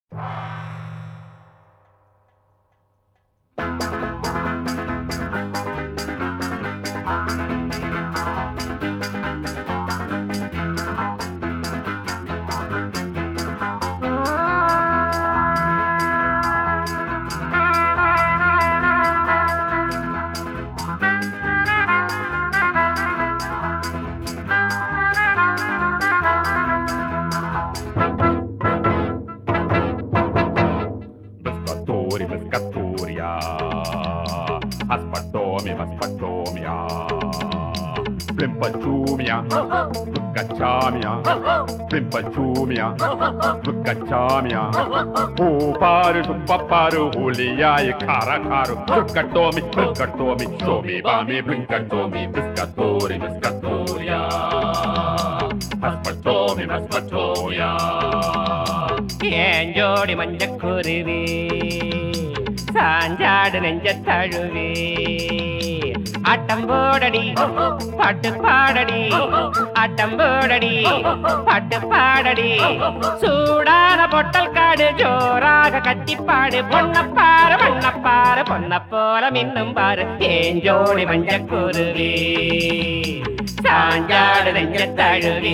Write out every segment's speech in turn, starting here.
Pescatori, pescatoria. Aspartomia, aspartomia. Plimpachumia, Pucachamia, Plimpachumia, Pucachamia. Uparu, supaparu, huliai, caracaru, Pucatomi, Pucatomi, Somi, Bami, Plincatomi, Pescatori, pescatoria. Aspartomi, aspartoria. ஏன் ஜோடி மஞ்சக்குருவி சாஞ்சாடு நெஞ்ச தழுவி ஆட்டம் போடடி பாட்டு பாடடி ஆட்டம் போடடி பாட்டு பாடடி சூடான பொட்டல் காடு ஜோராக கத்திப்பாடு பொன்னப்பாரு மண்ணப்பாரு பொன்ன போல மின்னும் பாரு ஏன் ஜோடி மஞ்சக்குருவி சாஞ்சாடு நெஞ்ச தழுவி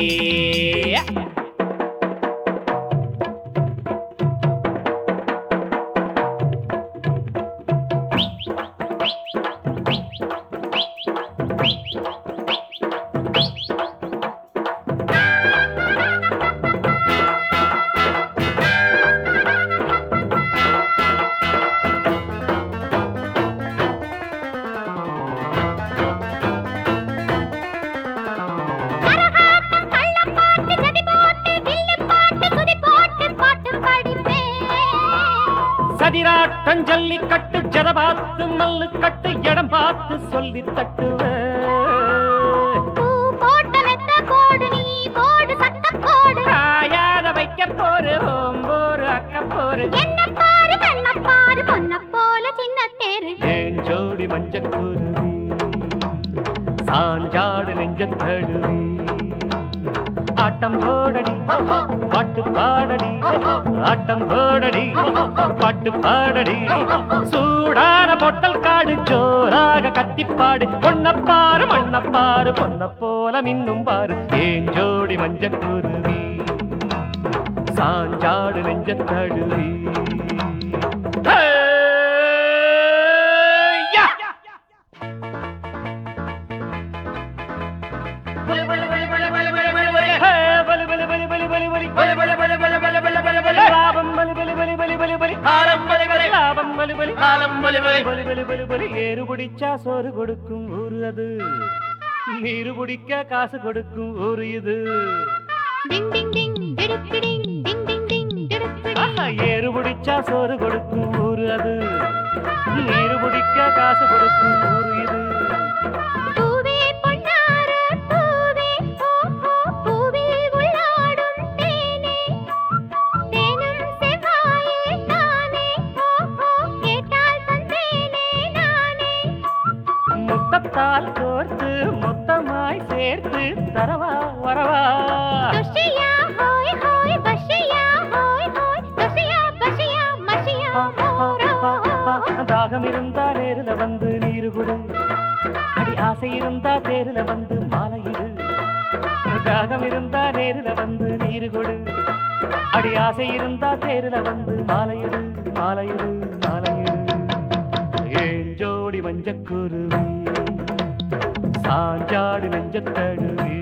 கரகாட்டம், கள்ளப்பாட்டு, சதிபாட்டு, வில்லுப்பாட்டு, துதிப்பாட்டு, பாட்டு படிப்பேன். சதிராட்டம் ஜல்லிக்கட்டு ஜதபாத்து மல்லு கட்டு இடம் பார்த்து சொல்லி தட்டுவேன் பூ போட்ட மெத்த போடு நீ, போடு சட்டம் போடு. காயாத வைக்க போரு ஓம்போரு அக்க போரு என்னப் பாரு, கண்ணப் பாரு, பொன்னப் போல சின்னத் தேரு. ஏன் ஜோடி மஞ்சக்குருவி சாஞ்சாடு நெஞ்ச தழுவி ஆட்டம் போடடி பாட்டு பாடடி ஆட்டம் போடடி பாட்டு பாடடி சூடான பொட்டல் காடு ஜோராக கத்திப்பாடு பொன்னப்பாரு மண்ணப்பாரு பொன்ன போல மின்னும் பாரு ஏன் ஜோடி மஞ்சக்குருவி சாஞ்சாடு நெஞ்ச தழுவி யா ஏறு பிடிச்சா சோறு கொடுக்கும் ஊரு அது நீரு பிடிக்க காசு கொடுக்கும் ஊரு இது டிங், டிங், டிங், டிடுக்கிடிங், டிங், டிங், டிங், டிடுக்கிடிங். ஆஹா, ஏறு பிடிச்சா சோறு கொடுக்கும் ஊரு அது நீரு பிடிக்க காசு கொடுக்கும் ஊரு இது பூவே பொன்னார பூவே, ஓ, ஓ, பூவே உள்ளாடும் தேனே. தேனும் செவ்வாயே தானே, ஓ, ஓ, கேட்டால் தந்தேனே நானே. முத்தத்தால் கோர்த்து மொத்தமாய் சேர்த்து தரவா வரவா துஷியா, ஹோய், ஹோய், பஷியா, ஹோய், ஹோய், துஷியா, பஷியா, மஷியா, மோரோ. தாகம் இருந்தா நேருல வந்து நீரு குடு அடி ஆசை இருந்தா தேருல வந்து மாலையிடு தாகம் இருந்தா நேருல வந்து நீரு கொடு அடி ஆசை இருந்தா தேருல வந்து மாலையிடு மாலையிடு மாலையிடு ஏன் ஜோடி மஞ்சக்குருவி சாஞ்சாடு நெஞ்சத்தழுவி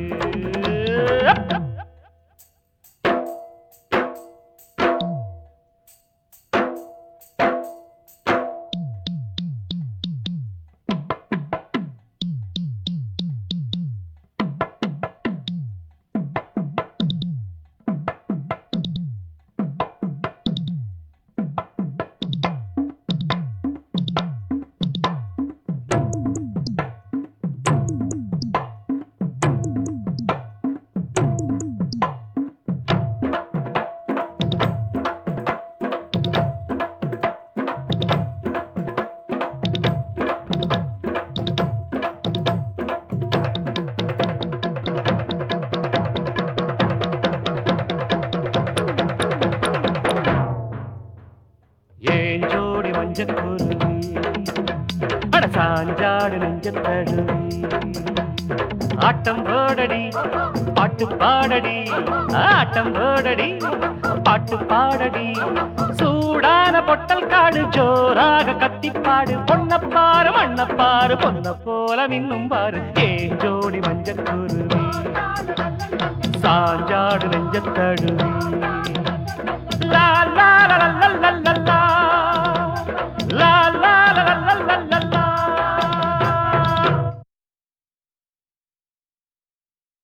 மஞ்சக்குருவி அட சாஞ்சாடு நெஞ்சத்தழுவி ஆட்டம் போடடி பாட்டு பாடடி ஆட்டம் போடடி பாட்டு பாடடி சூடான பொட்டல் காடு ஜோராக கத்திப்பாடு பொன்னப்பாரு மண்ணப்பாரு பொன்ன போல மின்னும் பாரு ஏ ஜோடி மஞ்சக்குருவி சாஞ்சாடு நெஞ்சத்தழுவி